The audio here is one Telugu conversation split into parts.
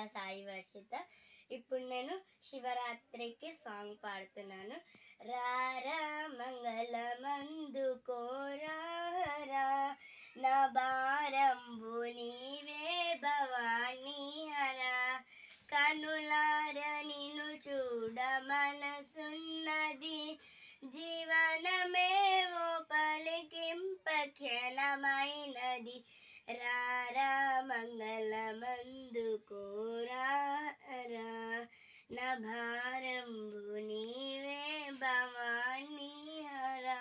సాయి వర్షిత ఇప్పుడు నేను శివరాత్రికి సాంగ్ పాడుతున్నాను రారా మంగళమందు కోరారా నా భారంబు నీవే భవానీ హరా కనులార నిన్ను చూడ మనసున్నది జీవనమేవో పలికింప క్షణమైనది రారా మంగళమందు కోరారా నా భారంబు నీవే భవానీ హరా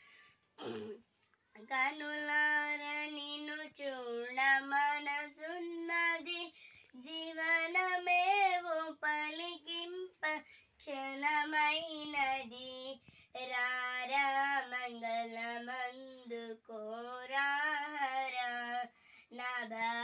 కనులార నిన్ను చూడ మనసున్నది జీవనమేవో పలికింప క్షణమైనది రారా మంగళమందు కోరారా నా భా